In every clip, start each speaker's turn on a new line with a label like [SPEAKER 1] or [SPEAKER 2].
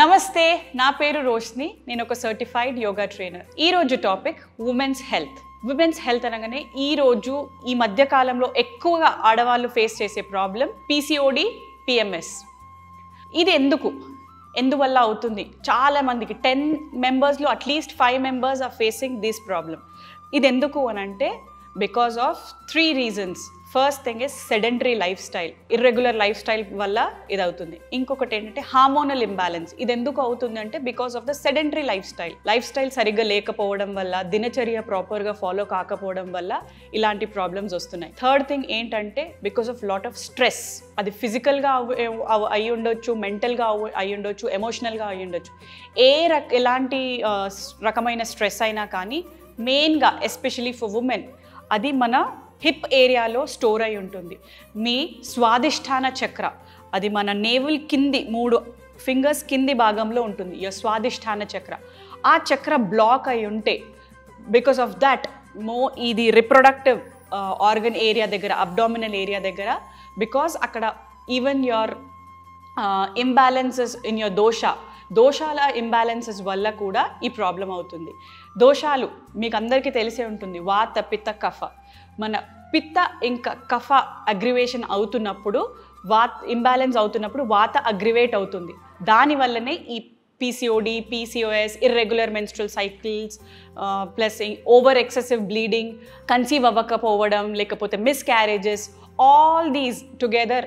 [SPEAKER 1] నమస్తే నా పేరు రోష్ని నేను ఒక సర్టిఫైడ్ యోగా ట్రైనర్ ఈ రోజు topic women's health women's health అనగానే ఈ రోజు ఈ మధ్య కాలంలో ఎక్కువగా ఆడవాళ్ళు ఫేస్ చేసే ప్రాబ్లం పీసీఓడి పిఎంఎస్ ఇది ఎందుకు ఎందువల్ల అవుతుంది చాలా మందికి టెన్ మెంబర్స్లో at least five members are facing this problem ఇది ఎందుకు అని అంటే because of three reasons first thing is sedentary lifestyle irregular lifestyle వల్ల ఇది అవుతుంది ఇంకొకటి ఏంటంటే హార్మోనల్ ఇంబ్యాలెన్స్ ఇది ఎందుకు అవుతుంది అంటే because of the sedentary lifestyle lifestyle సరిగ్గా లేకపోవడం వల్ల దినచర్య ప్రాపర్గా ఫాలో కాకపోవడం వల్ల ఇలాంటి ప్రాబ్లమ్స్ వస్తున్నాయి థర్డ్ థింగ్ ఏంటంటే because of lot of stress అది ఫిజికల్గా అయి ఉండొచ్చు మెంటల్గా అయి ఉండొచ్చు ఎమోషనల్గా అయి ఉండొచ్చు ఏ రక ఎలాంటి ఆ, రకమైన స్ట్రెస్ అయినా కానీ మెయిన్గా ఎస్పెషలీ ఫర్ ఉమెన్ అది మన హిప్ ఏరియాలో స్టోర్ అయి ఉంటుంది మీ స్వాదిష్టాన చక్ర అది మన నేవుల్ కింది మూడు ఫింగర్స్ కింది భాగంలో ఉంటుంది ఈ స్వాదిష్టాన చక్ర ఆ చక్ర బ్లాక్ అయి ఉంటే బికాస్ ఆఫ్ దట్ మో ఇది రిప్రొడక్టివ్ ఆర్గన్ ఏరియా దగ్గర అబ్డామినల్ ఏరియా దగ్గర బికాస్ అక్కడ even your imbalances in your dosha దోషాల ఇంబ్యాలెన్సెస్ వల్ల కూడా ఈ ప్రాబ్లం అవుతుంది దోషాలు మీకు అందరికీ తెలిసే ఉంటుంది వాత పిత్త కఫ మన పిత్త ఇంకా కఫ అగ్రివేషన్ అవుతున్నప్పుడు వాత ఇంబ్యాలెన్స్ అవుతున్నప్పుడు వాత అగ్రివేట్ అవుతుంది దానివల్లనే ఈ PCOD PCOS irregular menstrual cycles plus over excessive bleeding conceive అవ్వకపోవడం లేకపోతే miscarriages all these together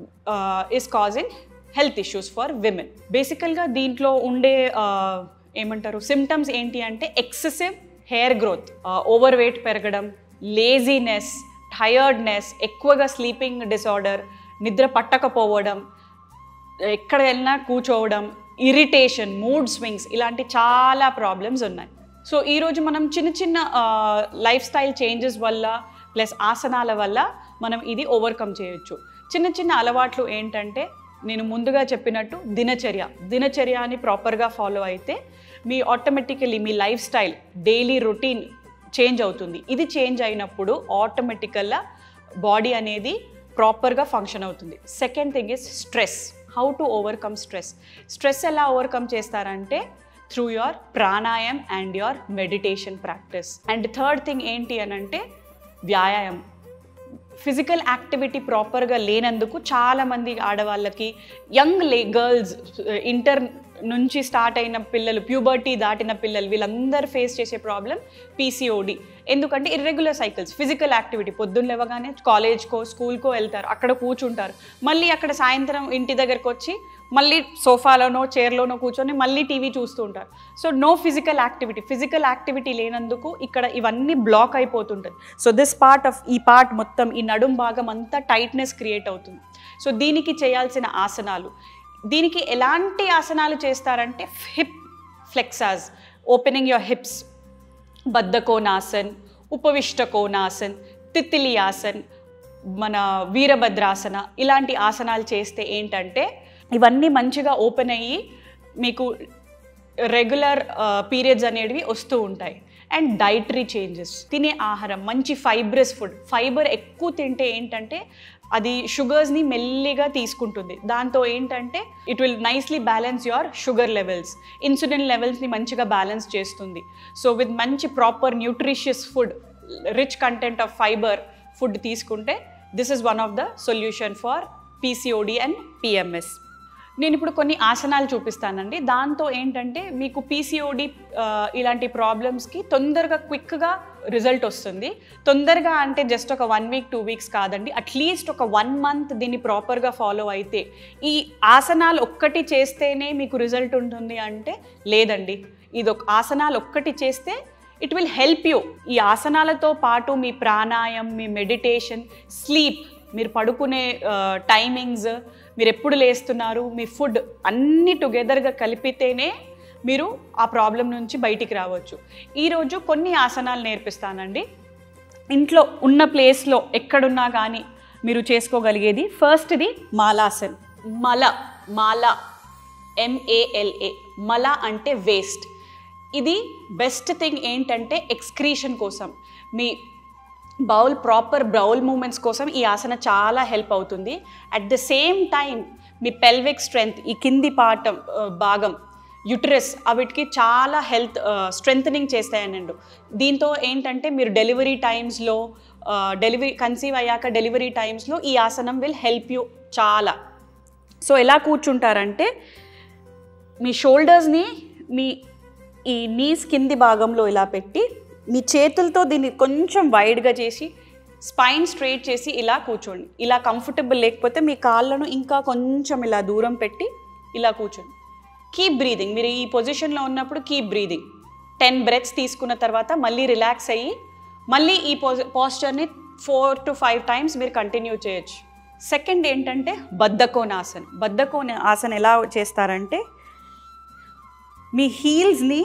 [SPEAKER 1] is causing health issues for women బేసికల్గా దీంట్లో ఉండే uh, ఏమంటారు సిమ్టమ్స్ ఏంటి అంటే excessive hair growth overweight పెరగడం లేజీనెస్ టయర్డ్నెస్ ఎక్కువగా స్లీపింగ్ డిసార్డర్ నిద్ర పట్టకపోవడం ఎక్కడ వెళ్ళినా కూర్చోవడం ఇరిటేషన్ మూడ్ స్వింగ్స్ ఇలాంటి చాలా ప్రాబ్లమ్స్ ఉన్నాయి సో ఈరోజు మనం చిన్న చిన్న లైఫ్ స్టైల్ చేంజెస్ వల్ల ప్లస్ ఆసనాల వల్ల మనం ఇది ఓవర్కమ్ చేయొచ్చు చిన్న చిన్న అలవాట్లు ఏంటంటే నేను ముందుగా చెప్పినట్టు దినచర్య దినచర్యని ప్రాపర్గా ఫాలో అయితే మీ ఆటోమేటికలీ మీ lifestyle daily routine change అవుతుంది ఇది చేంజ్ అయినప్పుడు ఆటోమేటికల్గా బాడీ అనేది ప్రాపర్గా ఫంక్షన్ అవుతుంది second thing is stress how to overcome stress stress ఎలా ఓవర్కమ్ చేస్తారంటే through your pranayam and your meditation practice and third thing ఏంటి అని అంటే వ్యాయామం ఫిజికల్ యాక్టివిటీ ప్రాపర్గా లేనందుకు చాలామంది ఆడవాళ్ళకి యంగ్ లే గర్ల్స్ ఇంటర్ నుంచి స్టార్ట్ అయిన పిల్లలు ప్యూబర్టీ దాటిన పిల్లలు వీళ్ళందరూ ఫేస్ చేసే ప్రాబ్లం పీసీఓడి ఎందుకంటే ఇర్రెగ్యులర్ సైకిల్స్ ఫిజికల్ యాక్టివిటీ పొద్దున్న లేవగానే కాలేజ్కో స్కూల్కో వెళ్తారు అక్కడ కూర్చుంటారు మళ్ళీ అక్కడ సాయంత్రం ఇంటి దగ్గరకు వచ్చి మళ్ళీ సోఫాలోనో చైర్లోనో కూర్చొని మళ్ళీ టీవీ చూస్తూ ఉంటారు so no physical activity physical activity లేనందుకు ఇక్కడ ఇవన్నీ బ్లాక్ అయిపోతుంటుంది సో దిస్ పార్ట్ ఆఫ్ ఈ పార్ట్ మొత్తం ఈ నడుం భాగం అంతా టైట్నెస్ క్రియేట్ అవుతుంది సో దీనికి చేయాల్సిన ఆసనాలు దీనికి ఎలాంటి ఆసనాలు చేస్తారంటే hip flexors opening your hips బద్ధకోనాసన్ ఉపవిష్టకోనాసన్ తిత్తిలియాసన్ మన వీరభద్రాసన ఇలాంటి ఆసనాలు చేస్తే ఏంటంటే ఇవన్నీ మంచిగా ఓపెన్ అయ్యి మీకు రెగ్యులర్ పీరియడ్స్ అనేటివి వస్తూ ఉంటాయి అండ్ డైటరీ చేంజెస్ తినే ఆహారం మంచి ఫైబ్రస్ ఫుడ్ ఫైబర్ ఎక్కువ తింటే ఏంటంటే అది షుగర్స్ని మెల్లిగా తీసుకుంటుంది దాంతో ఏంటంటే it will nicely balance your sugar levels insulin లెవెల్స్ని మంచిగా బ్యాలెన్స్ చేస్తుంది సో విత్ మంచి proper nutritious food rich content of fibre food తీసుకుంటే this is one of the solution for PCOD and PMS నేను ఇప్పుడు కొన్ని ఆసనాలు చూపిస్తానండి దాంతో ఏంటంటే మీకు పీసీఓడి ఇలాంటి ప్రాబ్లమ్స్కి తొందరగా క్విక్గా రిజల్ట్ వస్తుంది తొందరగా అంటే జస్ట్ ఒక వన్ వీక్ టూ వీక్స్ కాదండి అట్లీస్ట్ ఒక వన్ మంత్ దీన్ని ప్రాపర్గా ఫాలో అయితే ఈ ఆసనాలు ఒక్కటి చేస్తేనే మీకు రిజల్ట్ ఉంటుంది అంటే లేదండి ఇది ఒక ఆసనాలు ఒక్కటి చేస్తే ఇట్ విల్ హెల్ప్ యూ ఈ ఆసనాలతో పాటు మీ ప్రాణాయం మీ మెడిటేషన్ స్లీప్ మీరు పడుకునే టైమింగ్స్ మీరు ఎప్పుడు లేస్తున్నారు మీ ఫుడ్ అన్నీ టుగెదర్గా కలిపితేనే మీరు ఆ ప్రాబ్లం నుంచి బయటికి రావచ్చు ఈరోజు కొన్ని ఆసనాలు నేర్పిస్తానండి ఇంట్లో ఉన్న ప్లేస్లో ఎక్కడున్నా కానీ మీరు చేసుకోగలిగేది ఫస్ట్ది మాలాసన్ మల మాల ఎంఏఎల్ఏ మల అంటే వేస్ట్ ఇది బెస్ట్ థింగ్ ఏంటంటే ఎక్స్క్రీషన్ కోసం మీ బౌల్ ప్రాపర్ బౌల్ మూమెంట్స్ కోసం ఈ ఆసన చాలా హెల్ప్ అవుతుంది అట్ ద సేమ్ టైం మీ పెల్విక్ స్ట్రెంగ్త్ ఈ కింది పాఠం భాగం యుటరస్ అవిటికి చాలా హెల్త్ స్ట్రెంగ్ చేస్తాయనండు దీంతో ఏంటంటే మీరు డెలివరీ టైమ్స్లో డెలివరీ కన్సీవ్ అయ్యాక డెలివరీ టైమ్స్లో ఈ ఆసనం విల్ హెల్ప్ యూ చాలా సో ఎలా కూర్చుంటారంటే మీ షోల్డర్స్ని మీ ఈ నీస్ కింది భాగంలో ఇలా పెట్టి మీ చేతులతో దీన్ని కొంచెం వైడ్గా చేసి స్పైన్ స్ట్రైట్ చేసి ఇలా కూర్చోండి ఇలా కంఫర్టబుల్ లేకపోతే మీ కాళ్ళను ఇంకా కొంచెం ఇలా దూరం పెట్టి ఇలా కూర్చోండి కీప్ బ్రీదింగ్ మీరు ఈ పొజిషన్లో ఉన్నప్పుడు కీప్ బ్రీదింగ్ టెన్ బ్రెత్స్ తీసుకున్న తర్వాత మళ్ళీ రిలాక్స్ అయ్యి మళ్ళీ ఈ పోజ పాస్చర్ని ఫోర్ టు ఫైవ్ టైమ్స్ మీరు కంటిన్యూ చేయొచ్చు సెకండ్ ఏంటంటే బద్ధకోన ఆసన్ బద్ధకోన ఆసన్ ఎలా చేస్తారంటే మీ హీల్స్ని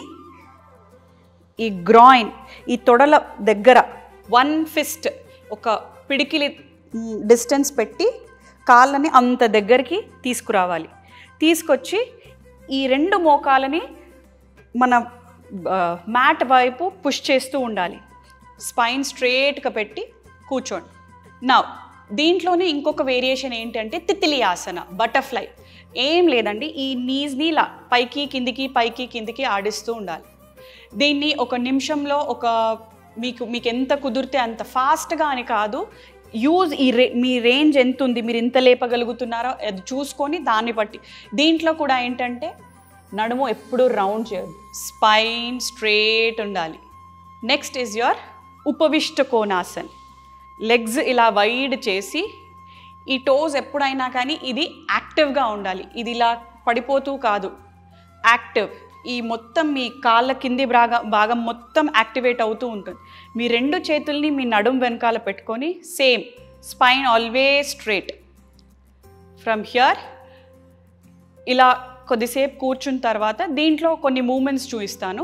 [SPEAKER 1] ఈ గ్రాయిన్ ఈ తొడల దగ్గర వన్ ఫిస్ట్ ఒక పిడికిలి డిస్టెన్స్ పెట్టి కాళ్ళని అంత దగ్గరికి తీసుకురావాలి తీసుకొచ్చి ఈ రెండు మోకాలని మన మ్యాట్ వైపు పుష్ చేస్తూ ఉండాలి స్పైన్ స్ట్రేట్గా పెట్టి కూర్చోండి నా దీంట్లోనే ఇంకొక వేరియేషన్ ఏంటంటే తిత్తిలి ఆసన బటర్ఫ్లై ఏం లేదండి ఈ నీస్ని ఇలా పైకి కిందికి పైకి కిందికి ఆడిస్తూ ఉండాలి దీన్ని ఒక నిమిషంలో ఒక మీకు మీకు ఎంత కుదిరితే అంత ఫాస్ట్గా అని కాదు యూజ్ ఈ రే మీ రేంజ్ ఎంత ఉంది మీరు ఎంత లేపగలుగుతున్నారో అది చూసుకొని దాన్ని బట్టి దీంట్లో కూడా ఏంటంటే నడుము ఎప్పుడు రౌండ్ చేయదు స్పైన్ స్ట్రేట్ ఉండాలి next is your Upavistha Konasan legs ఇలా వైడ్ చేసి ఈ టోస్ ఎప్పుడైనా కానీ ఇది యాక్టివ్గా ఉండాలి ఇది ఇలా పడిపోతూ కాదు యాక్టివ్ ఈ మొత్తం మీ కాళ్ళ కింది భాగం భాగం మొత్తం యాక్టివేట్ అవుతూ ఉంటుంది మీ రెండు చేతుల్ని మీ నడుం వెనకాల పెట్టుకొని same spine always straight from here ఇలా కొద్దిసేపు కూర్చున్న తర్వాత దీంట్లో కొన్ని మూమెంట్స్ చూపిస్తాను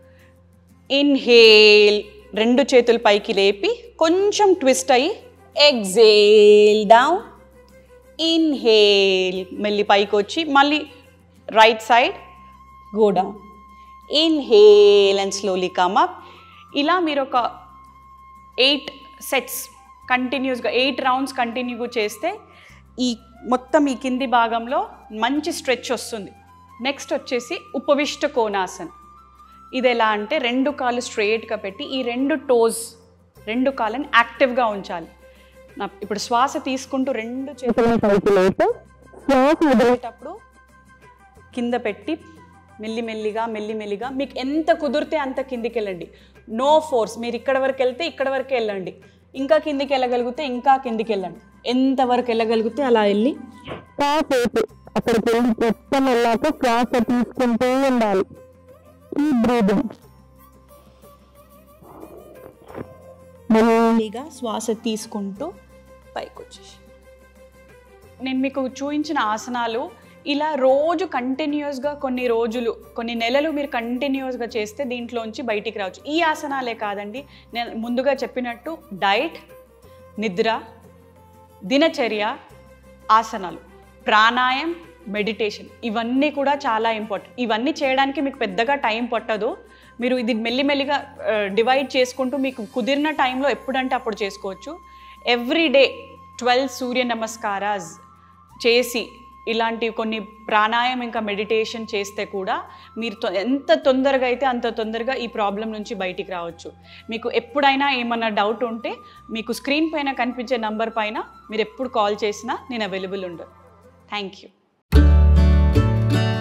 [SPEAKER 1] ఇన్హేల్ రెండు చేతులు పైకి లేపి కొంచెం ట్విస్ట్ అయ్యి ఎగ్జేల్ డౌన్ ఇన్హేల్ మళ్ళీ పైకి వచ్చి మళ్ళీ right side go down inhale and slowly come up ఇలా మీరు ఒక ఎయిట్ సెట్స్ కంటిన్యూస్గా ఎయిట్ రౌండ్స్ కంటిన్యూగా చేస్తే ఈ మొత్తం ఈ కింది భాగంలో మంచి స్ట్రెచ్ వస్తుంది నెక్స్ట్ వచ్చేసి ఉపవిష్ట కోనాసన్ ఇది ఎలా అంటే రెండు కాళ్ళు స్ట్రైట్గా పెట్టి ఈ రెండు టోస్ రెండు కాళ్ళని యాక్టివ్గా ఉంచాలి నా ఇప్పుడు శ్వాస తీసుకుంటూ రెండు చేతులను పైకి లేపి శ్వాస వదిలేటప్పుడు కింద పెట్టి మెల్లిమెల్లిగా మెల్లిమెల్లిగా మీకు ఎంత కుదిరితే అంత కిందికి వెళ్ళండి నో ఫోర్స్ మీరు ఇక్కడ వరకు వెళ్తే ఇక్కడ వరకే వెళ్ళండి ఇంకా కిందికి వెళ్ళగలిగితే ఇంకా కిందికి వెళ్ళండి ఎంత వరకు వెళ్ళగలిగితే అలా వెళ్ళి
[SPEAKER 2] కాసేపు అక్కడికి వెళ్ళి మొత్తం వెళ్ళాక శ్వాస తీసుకుంటూ ఉండాలి ఈ బ్రీదింగ్
[SPEAKER 1] మెల్లిగా శ్వాస తీసుకుంటూ పైకి వచ్చేసి నేను మీకు చూపించిన ఆసనాలు ఇలా రోజు కంటిన్యూస్గా కొన్ని రోజులు కొన్ని నెలలు మీరు కంటిన్యూస్గా చేస్తే దీంట్లోంచి బయటికి రావచ్చు ఈ ఆసనాలే కాదండి నేను ముందుగా చెప్పినట్టు డైట్ నిద్ర దినచర్య ఆసనాలు ప్రాణాయం మెడిటేషన్ ఇవన్నీ కూడా చాలా ఇంపార్టెంట్ ఇవన్నీ చేయడానికి మీకు పెద్దగా టైం పట్టదు మీరు ఇది మెల్లిమెల్లిగా డివైడ్ చేసుకుంటూ మీకు కుదిరిన టైంలో ఎప్పుడంటే అప్పుడు చేసుకోవచ్చు every day twelve Surya namaskaras చేసి ఇలాంటి కొన్ని ప్రాణాయం ఇంకా మెడిటేషన్ చేస్తే కూడా మీరు తొ- ఎంత తొందరగా అయితే అంత తొందరగా ఈ ప్రాబ్లం నుంచి బయటికి రావచ్చు మీకు ఎప్పుడైనా ఏమన్నా డౌట్ ఉంటే మీకు స్క్రీన్ పైన కనిపించే నంబర్ పైన మీరు ఎప్పుడు కాల్ చేసినా నేను అవైలబుల్ ఉండదు థ్యాంక్ యూ